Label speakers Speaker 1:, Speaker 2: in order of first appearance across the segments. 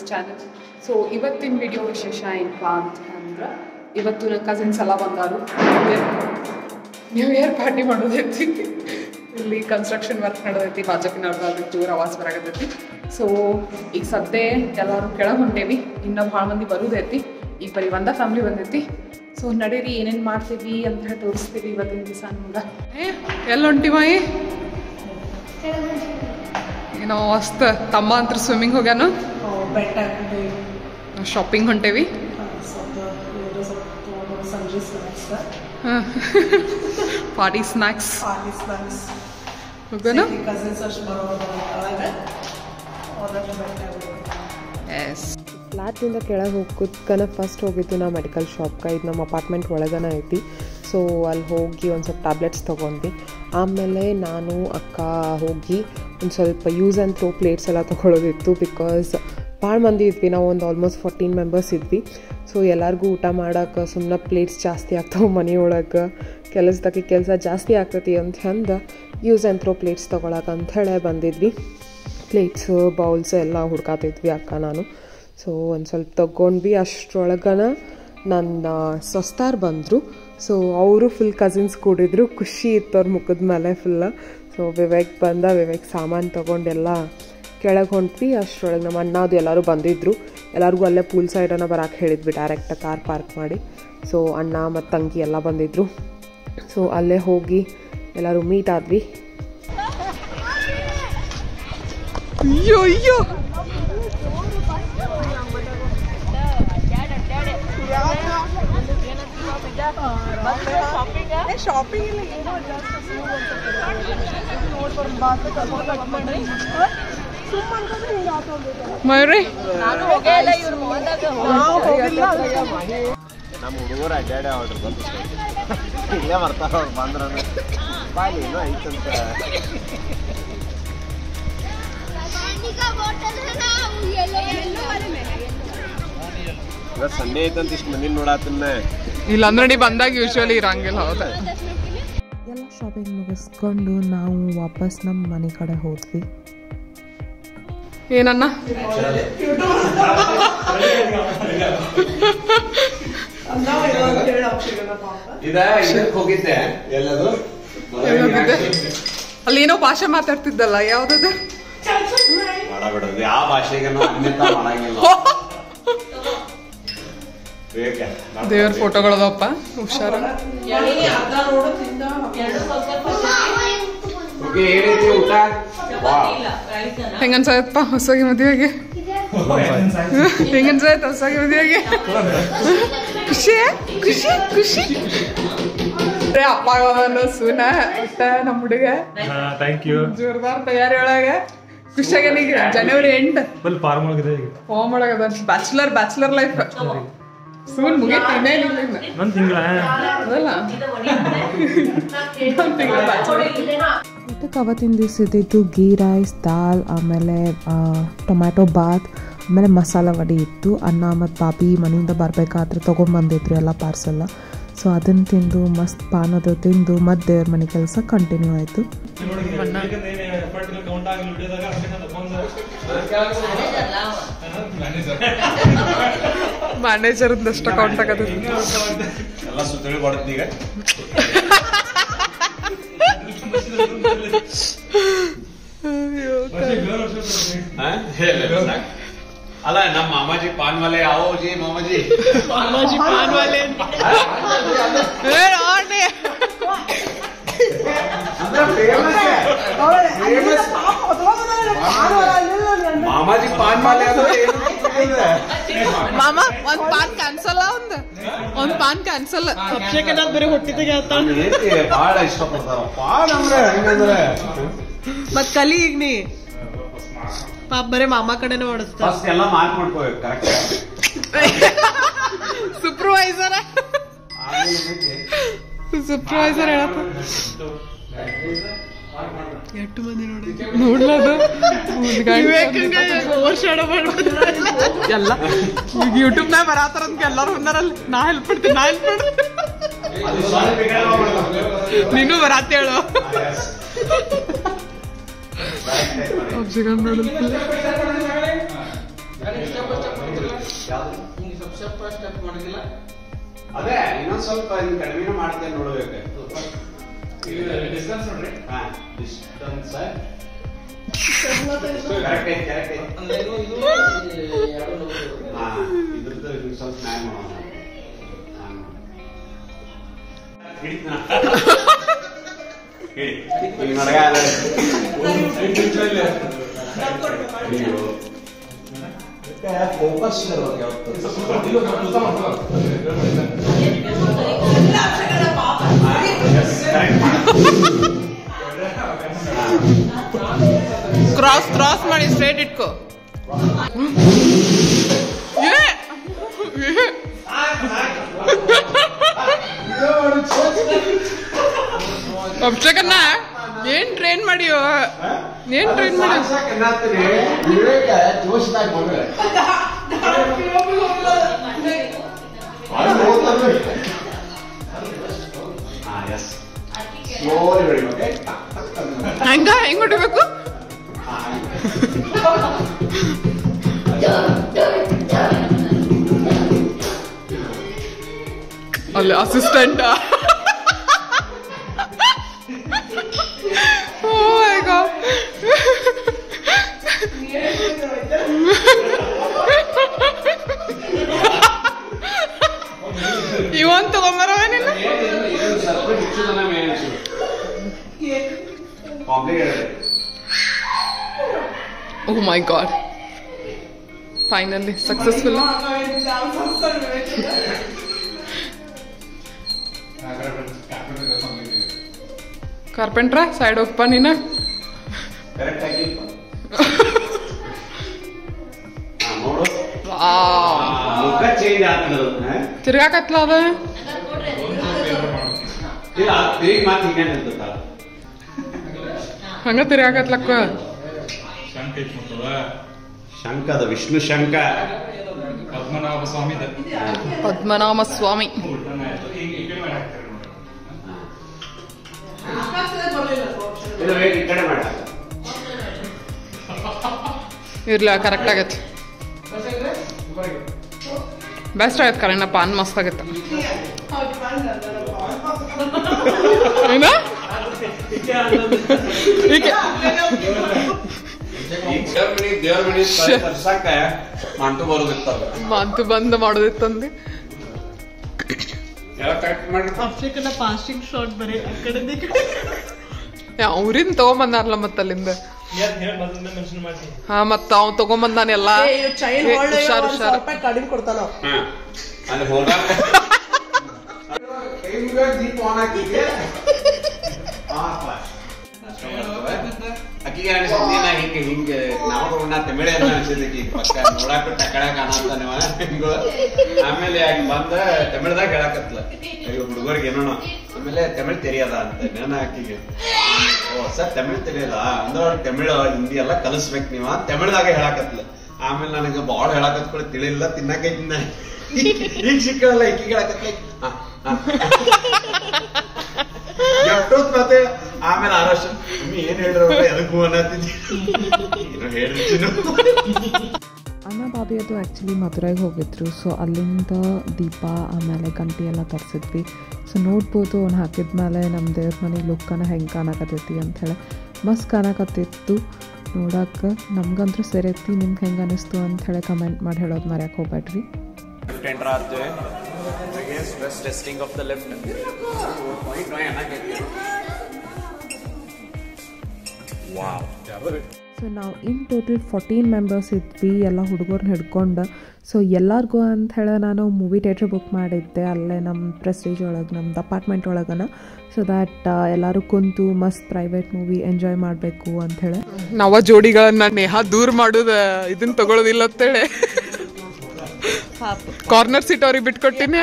Speaker 1: Channel so ಇವತ್ತಿನ video ವಿಶೇಷ ಏನಪ್ಪಾ ಅಂತ ಅಂದ್ರೆ ಇವತ್ತು ನನ್ನ ಕಸಿನ್ಸ್ ಎಲ್ಲ ಬಂದಾರು ನ್ಯೂ ಇಯರ್ ಪಾರ್ಟಿ ಮಾಡೋದೈತಿ ಇಲ್ಲಿ ಕನ್ಸ್ಟ್ರಕ್ಷನ್ ವರ್ಕ್ ನಡೆದೈತಿ ಬಾಜಕಿನವ್ರದ್ದು ಅದು ಜೋರು ಆವಾಜ್ ಬರಾಕತ್ತೈತಿ ಸೊ ಈಗ ಸದ್ಯ ಎಲ್ಲರೂ ಕೆಳಗೆ ಹೊಂಟೇವಿ ಇನ್ನೂ ಭಾಳ ಮಂದಿ ಬರೋದೈತಿ ಈಗ ಬರೀ ಒಂದ ಫ್ಯಾಮ್ಲಿ ಬಂದೈತಿ ಸೊ ನಡೀರಿ ಏನೇನು ಮಾಡ್ತೀವಿ ಅಂತ ಹೇಳಿ ತೋರಿಸ್ತೀವಿ ಇವತ್ತಿನ ದಿವಸ ನಮ್ಗೆ ಎಲ್ಲ ಹೊಂಟಿವಾಯಿ ಏನೋ ಮಸ್ತ್ ತಮ್ಮ ಅಂತ ಸ್ವಿಮ್ಮಿಂಗ್ ಹೋಗ್ಯಾನ
Speaker 2: ಬೆಟ್ಟ ಹಾಕಿದ್ವಿ
Speaker 1: ಶಾಪಿಂಗ್ ಹೊಂಟೇವಿ
Speaker 2: ಸ್ವಲ್ಪ ಇವರು ಸ್ವಲ್ಪ ಸಂಜೆ snacks
Speaker 1: party snacks
Speaker 2: party snacks
Speaker 1: ಹೋಗೋಣ
Speaker 2: ಕಸಿನ್ಸ್ ಅಷ್ಟು ಬರೋದು ಒಳಗೆ ಹೋದ್ರೆ ಬೆಟ್ಟ ಆಗ್ಬಿಡುತ್ತೆ.
Speaker 1: ಎಸ್
Speaker 3: ಫ್ಲ್ಯಾಟಿಂದ ಕೆಳಗೆ ಹೋಗ್ಕನ ಫಸ್ಟ್ ಹೋಗಿದ್ದು ನಾ ಮೆಡಿಕಲ್ ಶಾಪ್ಗೆ ಇದು ನಮ್ಮ ಅಪಾರ್ಟ್ಮೆಂಟ್ ಒಳಗನ ಐತಿ ಸೊ ಅಲ್ಲಿ ಹೋಗಿ ಒಂದು ಸ್ವಲ್ಪ ಟ್ಯಾಬ್ಲೆಟ್ಸ್ ತೊಗೊಂಡ್ವಿ ಆಮೇಲೆ ನಾನು ಅಕ್ಕ ಹೋಗಿ ಒಂದು ಸ್ವಲ್ಪ ಯೂಸ್ ಆ್ಯಂಡ್ ಥ್ರೋ ಪ್ಲೇಟ್ಸ್ ಎಲ್ಲ ತೊಗೊಳೋದಿತ್ತು ಬಿಕಾಸ್ ಭಾಳ ಮಂದಿ ಇದ್ವಿ ನಾವು ಒಂದು ಆಲ್ಮೋಸ್ಟ್ ಫೋರ್ಟೀನ್ ಮೆಂಬರ್ಸ್ ಇದ್ವಿ ಸೊ ಎಲ್ಲರಿಗೂ ಊಟ ಮಾಡೋಕೆ ಸುಮ್ಮನೆ ಪ್ಲೇಟ್ಸ್ ಜಾಸ್ತಿ ಆಗ್ತಾವೆ ಮನೆಯೊಳಗೆ ಕೆಲಸದಾಗೆ ಕೆಲಸ ಜಾಸ್ತಿ ಆಗ್ತೈತಿ ಅಂತ ಅಂದು ಯೂಸ್ ಆ್ಯಂಡ್ ಥ್ರೋ ಪ್ಲೇಟ್ಸ್ ತೊಗೊಳಕ್ಕೆ ಅಂಥೇಳಿ ಬಂದಿದ್ವಿ ಪ್ಲೇಟ್ಸು ಬೌಲ್ಸ್ ಎಲ್ಲ ಹುಡ್ಕಾತಿದ್ವಿ ಅಕ್ಕ ನಾನು ಸೊ ಒಂದು ಸ್ವಲ್ಪ ತಗೊಂಡ್ವಿ ಅಷ್ಟರೊಳಗನ ನನ್ನ ಸೊಸ್ತಾರ್ ಬಂದರು ಸೊ ಅವರು ಫುಲ್ ಕಸಿನ್ಸ್ ಕೂಡಿದ್ರು ಖುಷಿ ಇತ್ತು ಅವ್ರ ಮುಖದ ಮೇಲೆ ಫುಲ್ಲ ಸೊ ವಿವೇಕ್ ಬಂದ ವಿವೇಕ್ ಸಾಮಾನು ತೊಗೊಂಡೆಲ್ಲ ಕೆಳಗೆ ಹೊಂಟ್ವಿ ಅಷ್ಟರೊಳಗೆ ನಮ್ಮ ಅಣ್ಣ ಅದು ಎಲ್ಲರೂ ಬಂದಿದ್ದರು ಎಲ್ಲರಿಗೂ ಅಲ್ಲೇ ಪೂಲ್ ಸೈಡನ್ನು ಬರೋಕೆ ಹೇಳಿದ್ವಿ ಡೈರೆಕ್ಟ್ ಕಾರ್ ಪಾರ್ಕ್ ಮಾಡಿ ಸೊ ಅಣ್ಣ ಮತ್ತು ತಂಗಿ ಎಲ್ಲ ಬಂದಿದ್ದರು ಸೊ ಅಲ್ಲೇ ಹೋಗಿ ಎಲ್ಲರೂ ಮೀಟ್ ಆದ್ವಿ
Speaker 1: ಅಯ್ಯೋ ಅಯ್ಯೋ ಮಯೂರಿ
Speaker 4: ನಮ್ಮ ಹುಡುಗರು ಅಡ್ಡಾಡಿ ಆರ್ಡ್ರ್ ಬಂದು ಇಲ್ಲೇ ಬರ್ತಾರ ಅವ್ರು ಬಂದ್ರ ಬಾಲಿ ಏನೋ ಐತಂತ ಇವತ್ತು ಸಂಡೇ ಐತಂತ ಇಷ್ಟು ಮಂದಿ ನೋಡಾತನ್ನ
Speaker 1: ಇಲ್ಲ ಅಂದ್ರೆ ನೀ ಬಂದಾಗ ಯೂಶ್ವಲಿ ಇರಂಗಿಲ್ಲ ಹೌದಾ
Speaker 3: ಎಲ್ಲ ಶಾಪಿಂಗ್ ಮುಗಿಸ್ಕೊಂಡು ನಾವು ವಾಪಸ್ ನಮ್ಮ ಮನೆ ಕಡೆ ಹೋದ್ವಿ
Speaker 1: ಏನನ್ನ
Speaker 2: ನಾವು ಇವಾಗ ಹೇಳಿ ಆಪ್ಷನ್ ಪಾಪ
Speaker 4: ಇದ ಇದಕ್ಕೆ ಹೋಗಿದ್ದೆ ಎಲ್ಲದು
Speaker 1: ಎಲ್ಲೋಗಿದ್ದೆ? ಅಲ್ಲಿ ಏನೋ ಭಾಷೆ ಮಾತಾಡ್ತಿದ್ದಲ್ಲ ಯಾವ್ದದು
Speaker 4: ಮಾಡಬಿಡೋದು ಯಾವ ಭಾಷೆಗೆ ಅನ್ಯತಾ ಮಾಡಂಗಿಲ್ಲ ಬೇಕೆ
Speaker 1: ದೇವ್ರ ಫೋಟೋಗಳದಪ್ಪ ಹುಷಾರ
Speaker 2: ಅರ್ಧ ರೋಡ್ ತಿಂದ
Speaker 4: ಓಕೆ ಏನೈತಿ ಊಟ ವಾವ್.
Speaker 1: ಹೆಂಗನ್ಸಾಯತ್ಪ ಹೊಸಗಿ ಮದುವೆಗೆ ಹೆಂಗನ್ಸಾಯ್ತು ಹೊಸಗಿ ಮದುವೆಗೆ ಖುಷಿ ಖುಷಿ ಖುಷಿ ಏ, ಅಪ್ಪ ಅವನು ಸುನ ಒಟ್ಟ ನಮ್ಮ ಹುಡುಗ
Speaker 5: ಥ್ಯಾಂಕ್ ಯು
Speaker 1: ಜೋರ್ದಾರ್ ತಯಾರಿ ಒಳಗೆ ಖುಷಿಯಾಗನೀಗ ಜನವರಿ ಎಂಟ್
Speaker 5: ಫುಲ್ ಫಾರ್ಮ್ ಆಗಿದೆ ಈಗ
Speaker 1: ಹೋಮ್ ಒಳಗದ ಬ್ಯಾಚುಲರ್ ಬ್ಯಾಚುಲರ್ ಲೈಫ್ ಸೂನ್ ಮುಗೀತು ಇನ್ನೇನಿಲ್ಲ ಇನ್ನು
Speaker 5: ಒಂದು ತಿಂಗಳ
Speaker 1: ಅದಲ್ಲ ಇನ್ನೊಂದ್ ತಿಂಗ್ಳು bachelor.
Speaker 3: ಊಟಕ್ಕೆ ಅವತ್ತಿನ ದಿವಸ ಇದ್ದಿದ್ದು ಗೀ ರೈಸ್ ದಾಲ್ ಆಮೇಲೆ ಟೊಮ್ಯಾಟೊ ಬಾತ್ ಆಮೇಲೆ ಮಸಾಲ ವಡೆ ಇತ್ತು ಅನ್ನ ಮತ್ತು ಪಾಪಿ ಮನೆಯಿಂದ ಬರಬೇಕಾದ್ರೆ ತೊಗೊಂಬಂದಿದ್ರು ಎಲ್ಲ ಪಾರ್ಸೆಲ್ಲ ಸೊ ಅದನ್ನು ತಿಂದು ಮಸ್ತ್ ಪಾನದು ತಿಂದು ಮತ್ತೆ ದೇವ್ರ ಮನೆ ಕೆಲಸ ಕಂಟಿನ್ಯೂ ಆಯಿತು
Speaker 5: ಕೌಂಟ್ ಆಗಲಿ ವಿಡಿಯೋದಾಗ
Speaker 1: ಮ್ಯಾನೇಜರ್ ಅಷ್ಟ ಅಕೌಂಟ್ ಆಗದ
Speaker 4: ಎಲ್ಲ ಸುತ್ತಳಿ ಬಡತ್ನಿ ಈಗ ಹಾ? ಹೇಳು, ಸಾಕು. ಅಲ್ಲ ನಮ್ಮ ಮಾಮಾಜಿ ಪಾನ್ ವಾಲೆ आओ जी मामा जी
Speaker 2: ಮಾಮಾಜಿ ಪಾನ್ ವಾಲೆ
Speaker 4: ಮಾಮಾ जी ಪಾನ್ ವಾಲೆ ಅಂದ್ರೆ ಏನು
Speaker 1: ಮಾಮ ಒಂದ್ ಪಾನ್ ಕ್ಯಾನ್ಸಲ್ ಒಂದ್ ಒಂದ್ ಪಾನ್ ಕ್ಯಾನ್ಸಲ್
Speaker 2: ಅಭಿಷೇಕ ಬರೀ ಹೊಟ್ಟಿದಾಗ ಆತ
Speaker 4: ಏತಿ ಬಹಳ ಇಷ್ಟಪಡ್ತಾರ ಪಾನ್ ಅಂದ್ರೆ ಹೆಂಗಂದ್ರೆ
Speaker 2: ಮತ್ ಕಲಿ ಈಗ ನೀ ಪಾಪ ಬರೀ ಮಾಮ ಕಡೆನೇ ಓಡಿಸ್ತಾರ
Speaker 4: ಫಸ್ಟ್ ಎಲ್ಲ ಮಾರ್ಕ್ ಮಾಡ್ಕೋಬೇಕು ಕರೆಕ್ಟ್
Speaker 1: ಸೂಪರ್ವೈಸರ್ ಸೂಪರ್ವೈಸರ್ ಹೇಳತ್ತ
Speaker 2: ಎಷ್ಟು ಮಂದಿ ನೋಡಿ
Speaker 1: ನೋಡ್ಲದು
Speaker 2: ಓವರ್ ಶಾಡೋ ಮಾಡ್ಬೋದು
Speaker 1: ಎಲ್ಲ ಈಗ ಯೂಟ್ಯೂಬ್ ನಾಗ ಬರಾತಾರ ಅಂತ ಎಲ್ಲಾರು ಬಂದಾರಲ್ಲ ನಾ ಹೆಲ್ಪ್ ಮಾಡ್ತೀನಿ ನಾ ಹೆಲ್ಪ್ ಮಾಡ್ತೀನಿ ನೀನು ಬರಾತ ಹೇಳು ಅಬ್ಜಿಗನ್ ನೋಡಲ್
Speaker 4: ಯಾವ್ದು
Speaker 2: ಸ್ವಲ್ಪ ಸ್ಟೆಪ್ ಮಾಡಿಲ್ಲ
Speaker 4: ಅದೇ ಇನ್ನೊಂದ್ ಸ್ವಲ್ಪ ಇನ್ನು ಕಡಿಮೆ ಮಾಡ್ತೇನೆ ನೋಡ್ಬೇಕು
Speaker 5: ಡಿಸ್ಟೆನ್ಸ್ ನೋಡ್ರಿ
Speaker 4: ಹಾ ಡಿಸ್ಟನ್ಸ್ ಕರೆಕ್ಟ್ ಐತಿ ಕರೆಕ್ಟ್ ಐತಿ ಹಾ ಇದ್ರದ್ದು ಇನ್ನು ಸ್ವಲ್ಪ ನ್ಯಾಯ ಮಾಡೋಣ ಹಾ. ಹಿಡಿತ್ನಾ? ಹಿಡಿ. ಈಗ ನಡ್ಗ ಅದ. ಅಯ್ಯೋ. ಫೋಕಸ್ ಇರ್ಬೇಕು ಯಾವತ್ತೂ. ಹಾ, yes, correct.
Speaker 2: ಕ್ರಾಸ್ ಕ್ರಾಸ್ ಮಾಡಿ ಸ್ಟ್ರೇಟ್ ಇಟ್ಕೋ ಏ! ಏ! ಅಭಿಷೇಕನ್ನ ಏನ್ ಟ್ರೈನ್ ಮಾಡಿಯೋ ಏನ್ ಟ್ರೈನ್ ಮಾಡಿ
Speaker 4: ಸಾಕನ್ನಾಗ್ತೀನಿ. ವಿವೇಕ ಜೋಶ್ದಾಗ ಬಂದ್ರೆ. ಅಲ್ಲಿ ಹೋಗ್ತಾನೆ. ಹಾ, yes. Slowly ಹೊಡಿ, okay? ಟಕ್, ಟಕ್ ಅಂತ.
Speaker 2: ಹಂಗ ಹೆಂಗ್ ಹೊಡಿಬೇಕು
Speaker 4: ಹಾ, ಹಾಗೆ.
Speaker 2: ಅಲ್ಲಿ ಅಸಿಸ್ಟೆಂಟ್ ಇವನ್ ತಗೊಂಬರವೇನಿಲ್ಲ
Speaker 4: ಇದು ಸ್ವಲ್ಪ ಹೆಚ್ಚುದನ್ನ ಮೇಲಿಸು. Complicated.
Speaker 2: Oh my god finally successful ಕಾರ್ಪೆಂಟ್ರ ಸೈಡ್ ಹೋಗ್ಪ ನೀನ
Speaker 4: Correct ಆಗಿ. ಹಾ, ನೋಡು
Speaker 2: ಆ,
Speaker 4: ಮುಖ ಚೇಂಜ್ ಆಗ್ತದೆ ಹಾ?
Speaker 2: ತಿರ್ಗಾಕತ್ಲ ಅದ
Speaker 4: ಇಲ್ಲ ತಿರುಗಿ ಮಾತು ಹಿಂಗೆ ನಿಲ್ತದ
Speaker 2: ಹಂಗ ತಿರ್ಗಾಕತ್ಲಕ್ಕ
Speaker 5: ಶಂಕ ಐತ್ ಮತ್ತದ
Speaker 4: ಶಂಕ ಅದ ವಿಷ್ಣು ಶಂಕ
Speaker 5: ಪದ್ಮನಾಭ ಸ್ವಾಮಿದ
Speaker 2: ಪದ್ಮನಾಮ ಸ್ವಾಮಿ
Speaker 5: ಈಗ ಈ ಕಡೆ ಮಾಡಿ ಹಾಕ್ತಾರೆ ನೋಡಿ
Speaker 4: ಇಲ್ಲ ವೇಟ್ ಈ ಕಡೆ ಮಾಡ
Speaker 2: ಇರ್ಲ ಕರೆಕ್ಟ್ ಆಗೈತಿ ಬೆಸ್ಟ್ ಆಗೈತೆ ಕರೆನ ಪಾನ್ ಮಸ್ತ್ ಆಗೈತೆ ಏನ ಈಕೆ
Speaker 4: ಈಗ ದೇವ್ರ ಮನಿ ದೇವ್ರ ಮನಿ
Speaker 2: ಶ್ಯೆ.
Speaker 4: ತರ್ಸಾಕ ಮಂಟು ಬರೋದಿರ್ತಾವ
Speaker 2: ಮಂತು ಬಂದ್ ಮಾಡೋದಿತ್ತಂದು
Speaker 4: ಎಲ್ಲ ಕರೆಕ್ಟ್ ಮಾಡಿ
Speaker 2: ಅಭಿಷೇಕನ ಪಾಸ್ಟಿಂಗ್ ಶಾಟ್ ಬರೀ ಆ ಕಡೆ ಅವ್ರಿಂದ ತಗೊಂಬಂದಾರಲ್ಲ ಮತ್ತ ಅಲ್ಲಿಂದ
Speaker 5: ಏನ್ ಹೇಳಿ ಮೊದಲಿಂದ ಮೆನ್ಷನ್ ಮಾಡಿ
Speaker 2: ಹಾ ಮತ್ತ ಅವ್ ತಗೊಂಬಂದಾನೆಲ್ಲ
Speaker 6: ಚೈನ್
Speaker 2: ಏ,
Speaker 6: ಹೊಳ್ಳೆ
Speaker 2: ಹುಷಾರ್,
Speaker 6: ಒಂದ್
Speaker 2: ಹುಷಾರ್.
Speaker 6: ಸಾವಿರ ರೂಪಾಯಿ ಕಡಿಮೆ ಕೊಡ್ತಾನ
Speaker 4: ಹಾ ಅಲ್ಲಿ ಹೋದಾಗ ದೀಪ ಆನ್ ಹಾಕಿದ್ದೆ ಅಕ್ಕಿಗೆ ಅನಿಸಿದ್ದೆ ನಾ ಹಿಂಗೆ ಹಿಂಗೆ ನಾವು ಉಣ್ಣ ತಮಿಳೆ ಅಂತ ಅನಿಸಿದ್ದೆ ಆಕಿಗೆ ಪಕ್ಕ ನೋಡಾಕ ಟಕಳ ಕಾಣತ್ತಾನವ ಹಿಂಗು ಆಮೇಲೆ ಆಕಿ ಬಂದ ತಮಿಳ್ದಾಗ ಹೇಳಕತ್ಲ ಅಯ್ಯೋ ಹುಡುಗರಿಗೆ ಏನೋಣ ಆಮೇಲೆ ತಮಿಳ್ ತೆರಿಯದ ಅಂತ ನಾನು ಆಕಿಗೆ ಓ ಸರ್ ತಮಿಳ್ ತೆರಿಯದ ಅಂದ್ರೆ ಅವ್ರಿಗೆ ತಮಿಳ್ ಹಿಂದಿ ಎಲ್ಲ ಕಲಿಸ್ಬೇಕು ನೀವ ತಮಿಳ್ದಾಗ ಹೇಳಕತ್ಲ ಆಮೇಲೆ ನನಗೆ ಬಾಳ ಹೇಳಕತ್ ಕೂಡ ತಿಳಿಲಿಲ್ಲ ತಿನ್ನಕೈತಿ ನಾ ಈಗ ಸಿಕ್ಕಲ್ಲ ಈಕಿಗೆ ಹೇಳಕತ್ಲ ಹಾ ಹಾ ಎಷ್ಟೊತ್ ಮತ್ತೆ ಆಮೇಲೆ ಆರಷ್ಟು ಮಮ್ಮಿ ಏನ್ ಹೇಳ್ರ ಎದಕ್ ಹೂ ಅನ್ನತ್ತಿದ್ದಿ ಏನೋ ಹೇಳ್ರಿ ಚಿನ್ನು.
Speaker 3: ಅಣ್ಣ ಬಾಬಿ ಅದು ಆ್ಯಕ್ಚುಲಿ ಮದುವೆಗೆ ಹೋಗಿದ್ರು ಸೊ ಅಲ್ಲಿಂದ ದೀಪ ಆಮೇಲೆ ಗಂಟೆ ಎಲ್ಲ ತರಿಸಿದ್ವಿ ಸೊ ನೋಡ್ಬೋದು ಅವ್ನು ಹಾಕಿದ್ಮೇಲೆ ನಮ್ಮ ದೇವ್ರ ಮನೆ ಲುಕ್ಕನ ಹೆಂಗೆ ಕಾಣಕತ್ತೈತಿ ಅಂಥೇಳಿ ಮಸ್ತ್ ಕಾಣಕತ್ತಿತ್ತು ನೋಡಕ್ಕೆ ನಮ್ಗಂತೂ ಸರಿಯೈತಿ ನಿಮ್ಗೆ ಹೆಂಗೆ ಅನಿಸ್ತು ಅಂಥೇಳಿ ಕಮೆಂಟ್ ಮಾಡಿ ಹೇಳೋದು ಮರ್ಯಾಕೆ ಹೋಗ್ಬೇಡ್ರಿ
Speaker 4: ಲಿಫ್ಟ್ ಎಂಟರ್ ಆದ್ವಿ stress testing of the lift point ಏನಾಗೈತಿ ವಾವ್
Speaker 3: ಸೊ ನಾವು ಇನ್ ಟೋಟಲ್ ಫೋರ್ಟೀನ್ ಮೆಂಬರ್ಸ್ ಇದ್ವಿ ಎಲ್ಲ ಹುಡುಗರ್ನ ಹಿಡ್ಕೊಂಡು ಸೊ ಎಲ್ಲರಿಗೂ ಅಂತ ಹೇಳಿ ನಾನು ಮೂವಿ ಥಿಯೇಟ್ರ್ ಬುಕ್ ಮಾಡಿದ್ದೆ ಅಲ್ಲೇ ನಮ್ಮ ಪ್ರೆಸ್ಟೇಜ್ ಒಳಗೆ ನಮ್ದು ಅಪಾರ್ಟ್ಮೆಂಟ್ ಒಳಗನ ಸೊ ದ್ಯಾಟ್ ಎಲ್ಲರೂ ಕುಂತು ಮಸ್ತ್ ಪ್ರೈವೇಟ್ ಮೂವಿ ಎಂಜಾಯ್ ಮಾಡಬೇಕು ಅಂಥೇಳಿ
Speaker 2: ನವ ಜೋಡಿಗಳನ್ನ ನೇಹ ದೂರ ಮಾಡುದ ಇದನ್ನ ತಗೊಳ್ಳೋದಿಲ್ಲ ಅಂತೇಳಿ ಕಾರ್ನರ್ ಸೀಟ್ ಅವ್ರಿಗೆ ಬಿಟ್ಕೊಟ್ಟಿನಿ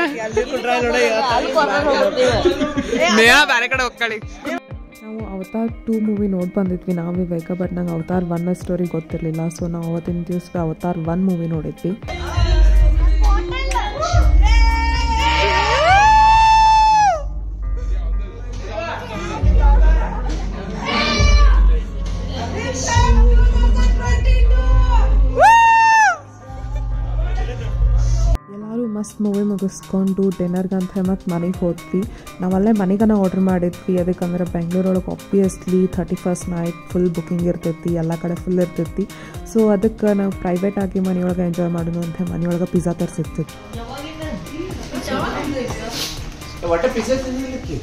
Speaker 2: ನೇಹ ಬೇರೆ ಕಡೆ ಹೋಗ್ಕಳಿ
Speaker 3: ನಾವು ಅವತಾರ್ ಟೂ ಮೂವಿ ನೋಡಿ ಬಂದಿದ್ವಿ ನಾವು ಇವಾಗ ಬಟ್ ನಂಗೆ ಅವತಾರ್ ಒನ್ ಸ್ಟೋರಿ ಗೊತ್ತಿರಲಿಲ್ಲ ಸೊ ನಾವು ಅವತ್ತಿನ ದಿವಸ ಅವತಾರ್ ಒನ್ ಮೂವಿ ನೋಡಿದ್ವಿ ಮೂವಿ ಮುಗಿಸ್ಕೊಂಡು ಡಿನ್ನರ್ಗೆ ಅಂತ ಮತ್ತು ಮನೆಗೆ ಹೋದ್ವಿ ನಾವಲ್ಲೇ ಮನೆಗನ ಆರ್ಡ್ರ್ ಮಾಡಿದ್ವಿ ಅದಕ್ಕಂದ್ರೆ ಬೆಂಗಳೂರೊಳಗೆ obviously thirty first night full booking ಇರ್ತೈತಿ ಎಲ್ಲ ಕಡೆ ಫುಲ್ ಇರ್ತೈತಿ ಸೊ ಅದಕ್ಕೆ ನಾವು ಪ್ರೈವೇಟ್ ಆಗಿ ಮನೆಯೊಳಗೆ ಎಂಜಾಯ್ ಮಾಡೋಣ ಅಂತ ಮನೆಯೊಳಗೆ ಪಿಜ್ಜಾ ತರಿಸಿರ್ತೀವಿ
Speaker 4: ಒಟ್ಟ ಪಿಜ್ಜಾ ತಿನ್ನಲಿಕ್ಕೆ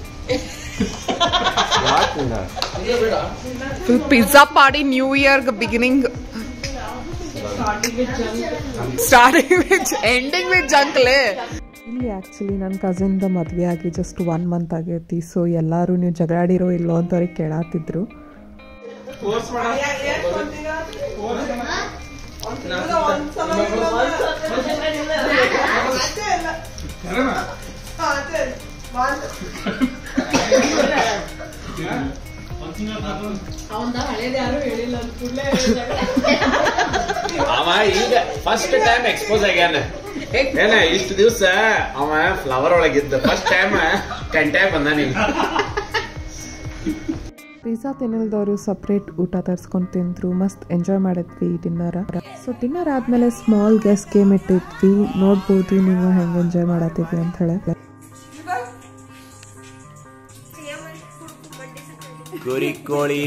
Speaker 1: full pizza party new year beginning starting with ending with ಜಂಕ್ಲೆ
Speaker 3: ಇಲ್ಲಿ ಆ್ಯಕ್ಚುಲಿ ನನ್ನ ಕಸಿನ್ದ ಮದುವೆ ಆಗಿ ಜಸ್ಟ್ ಒನ್ ಮಂತ್ ಆಗೈತಿ ಸೊ ಎಲ್ಲರೂ ನೀವು ಜಗಳಾಡಿರೋ ಇಲ್ಲೋ ಅಂತವ್ರಿಗೆ ಕೇಳಾತಿದ್ರು
Speaker 4: ಅವ ಈಗ ಫಸ್ಟ್ ಟೈಮ್ ಎಕ್ಸ್ಪೋಸ್ ಆಗ್ಯಾನ ಏನ ಇಷ್ಟು ದಿವ್ಸ ಅವ ಫ್ಲವರ್ ಒಳಗಿದ್ದ ಫಸ್ಟ್ ಟೈಮ್ ಟೆಂಟ್ಯಾಗ ಬಂದ ನೀವು
Speaker 3: ಪಿಜ್ಜಾ ತಿನ್ನಲ್ದವರು ಸಪ್ರೇಟ್ ಊಟ ತರಿಸ್ಕೊಂಡು ತಿಂದ್ರು ಮಸ್ತ್ ಎಂಜಾಯ್ ಮಾಡಿದ್ವಿ ಡಿನ್ನರ್ ಸೊ ಡಿನ್ನರ್ ಆದಮೇಲೆ ಸ್ಮಾಲ್ ಗೆಸ್ ಗೇಮ್ ಇಟ್ಟಿದ್ವಿ ನೋಡ್ಬೋದು ನೀವು ಹೆಂಗೆ ಎಂಜಾಯ್ ಮಾಡತ್ತೀವಿ ಅಂತ ಹೇಳಿ
Speaker 4: ಕುರಿ ಕೋಳಿ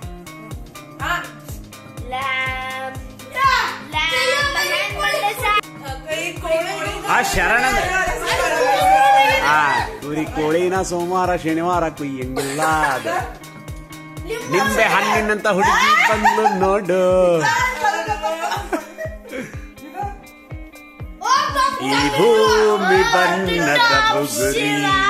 Speaker 4: ಆ ಶರಣ ಆ ಕುರಿ ಕೋಳಿನ ಸೋಮವಾರ ಶನಿವಾರ ಕುಯ್ಯಂಗಿಲ್ಲ ಅದು ನಿಂಬೆ ಹಣ್ಣಿನಂತ ಹುಡುಗಿ ಬಂದ್ಲು ನೋಡು ಈ ಭೂಮಿ ಬಣ್ಣದ ಬುಗುರಿ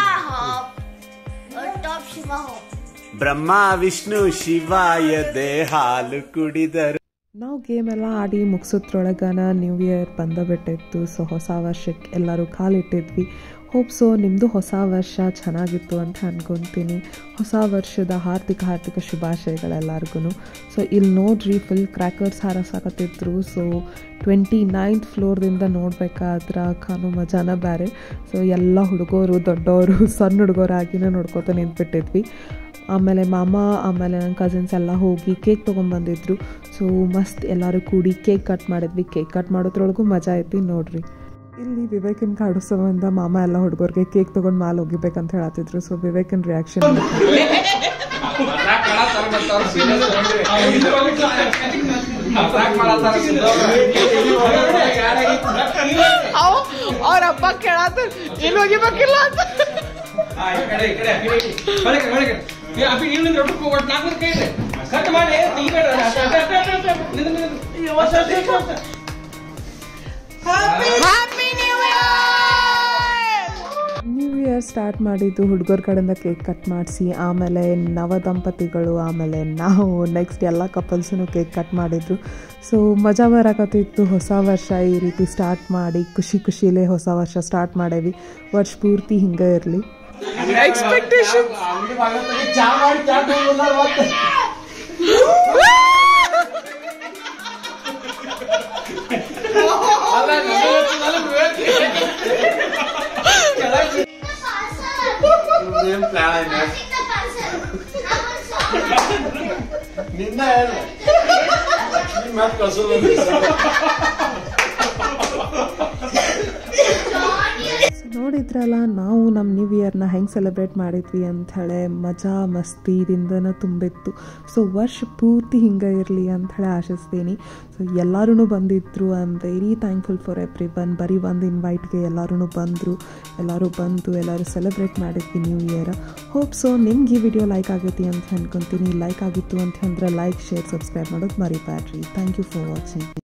Speaker 6: टॉप शिवा हो
Speaker 4: ಬ್ರಹ್ಮ ವಿಷ್ಣು ಶಿವಾಯದೆ ಹಾಲು ಕುಡಿದರು
Speaker 3: ನಾವು ಗೇಮ್ ಎಲ್ಲ ಆಡಿ ಮುಗಿಸೋದ್ರೊಳಗನ ನ್ಯೂ ಇಯರ್ ಬಂದ ಬಿಟ್ಟಿತ್ತು ಸೊ ಹೊಸ ವರ್ಷಕ್ಕೆ ಎಲ್ಲರೂ ಕಾಲಿಟ್ಟಿದ್ವಿ ಹೋಪ್ ಸೊ ನಿಮ್ಮದು ಹೊಸ ವರ್ಷ ಚೆನ್ನಾಗಿತ್ತು ಅಂತ ಅನ್ಕೊತೀನಿ ಹೊಸ ವರ್ಷದ ಹಾರ್ದಿಕ ಹಾರ್ದಿಕ ಶುಭಾಶಯಗಳೆಲ್ಲರಿಗೂ ಸೊ ಇಲ್ಲಿ ನೋಡ್ರಿ ಫುಲ್ ಕ್ರ್ಯಾಕರ್ಸ್ ಹಾರಸಾಕತ್ತಿದ್ರು ಸೊ ಟ್ವೆಂಟಿ ನೈನ್ತ್ ಫ್ಲೋರ್ದಿಂದ ನೋಡ್ಬೇಕಾದ್ರೆ ಕಾನು ಮಜಾನ ಬೇರೆ ಸೊ ಎಲ್ಲ ಹುಡುಗರು ದೊಡ್ಡವರು ಸಣ್ಣ ಹುಡುಗರಾಗಿನೇ ನೋಡ್ಕೊತ ನಿಂತ್ಬಿಟ್ಟಿದ್ವಿ ಆಮೇಲೆ ಮಾಮ ಆಮೇಲೆ ನನ್ನ ಕಸಿನ್ಸ್ ಎಲ್ಲ ಹೋಗಿ ಕೇಕ್ ತೊಗೊಂಬಂದಿದ್ರು ಸೊ ಮಸ್ತ್ ಎಲ್ಲರೂ ಕೂಡಿ ಕೇಕ್ ಕಟ್ ಮಾಡಿದ್ವಿ ಕೇಕ್ ಕಟ್ ಮಾಡೋದ್ರೊಳಗೂ ಮಜಾ ಐತಿ ನೋಡ್ರಿ ಇಲ್ಲಿ ವಿವೇಕನ್ ಕಾಡು ಸಂಬಂಧ ಮಾಮ ಎಲ್ಲ ಹುಡುಗರಿಗೆ ಕೇಕ್ ತೊಗೊಂಡು ಮಾಲ್ ಹೋಗಿಬೇಕಂತ ಹೇಳತ್ತಿದ್ರು ಸೊ ವಿವೇಕನ್ ರಿಯಾಕ್ಷನ್
Speaker 1: ಅವ್ರ ಹಬ್ಬ ಕೇಳತ್ತ ಇಲ್ಲಿ ಹೋಗಿಬೇಕಿಲ್ಲ ಅಂತ
Speaker 5: ಕಟ್ ಮಾಡಿ
Speaker 1: happy new
Speaker 3: new year start ಮಾಡಿದ್ದು ಹುಡುಗರ ಕಡೆಯಿಂದ ಕೇಕ್ ಕಟ್ ಮಾಡಿಸಿ ಆಮೇಲೆ ನವ ದಂಪತಿಗಳು ಆಮೇಲೆ ನಾವು ನೆಕ್ಸ್ಟ್ ಎಲ್ಲ ಕಪಲ್ಸೂ ಕೇಕ್ ಕಟ್ ಮಾಡಿದ್ರು ಸೊ ಮಜಾ ಬರಕತ್ತಿತ್ತು ಹೊಸ ವರ್ಷ ಈ ರೀತಿ ಸ್ಟಾರ್ಟ್ ಮಾಡಿ ಖುಷಿ ಖುಷಿಲೇ ಹೊಸ ವರ್ಷ ಸ್ಟಾರ್ಟ್ ಮಾಡೇವಿ ವರ್ಷ ಪೂರ್ತಿ ಹಿಂಗೆ ಇರಲಿ
Speaker 1: ಎಕ್ಸ್ಪೆಕ್ಟೇಷನ್
Speaker 4: ನಿನ್ನ ಮತ್ತೆ ಕಳ್ಸೋದು
Speaker 3: ಸೊ ನೋಡಿದ್ರಲ್ಲ ನಾವು ನಮ್ಮ ನ್ಯೂ ಇಯರ್ನ ಹೆಂಗೆ ಸೆಲೆಬ್ರೇಟ್ ಮಾಡಿದ್ವಿ ಅಂಥೇಳಿ ಮಜಾ ಮಸ್ತಿದಿಂದನ ತುಂಬಿತ್ತು ಸೊ ವರ್ಷ ಪೂರ್ತಿ ಹಿಂಗೆ ಇರಲಿ ಅಂಥೇಳಿ ಆಶಿಸ್ತೀನಿ ಸೊ ಎಲ್ಲರೂ ಬಂದಿದ್ದರು I am very thankful for everyone ಬರೀ ಒಂದು ಇನ್ವೈಟ್ಗೆ ಎಲ್ಲರೂ ಬಂದರು ಎಲ್ಲರೂ ಬಂದು ಎಲ್ಲರೂ ಸೆಲೆಬ್ರೇಟ್ ಮಾಡಿದ್ವಿ ನ್ಯೂ ಇಯರ್ ಹೋಪ್ ಸೊ ನಿಮ್ಗೆ ಈ ವಿಡಿಯೋ ಲೈಕ್ ಆಗೈತಿ ಅಂತ ಅನ್ಕೊತೀನಿ ಲೈಕ್ ಆಗಿತ್ತು ಅಂತ ಅಂದ್ರೆ ಲೈಕ್ ಶೇರ್ ಸಬ್ಸ್ಕ್ರೈಬ್ ಮಾಡೋದು ಮರಿಬೇಡ್ರಿ ಥ್ಯಾಂಕ್ ಯು ಫಾರ್ ವಾಚಿಂಗ್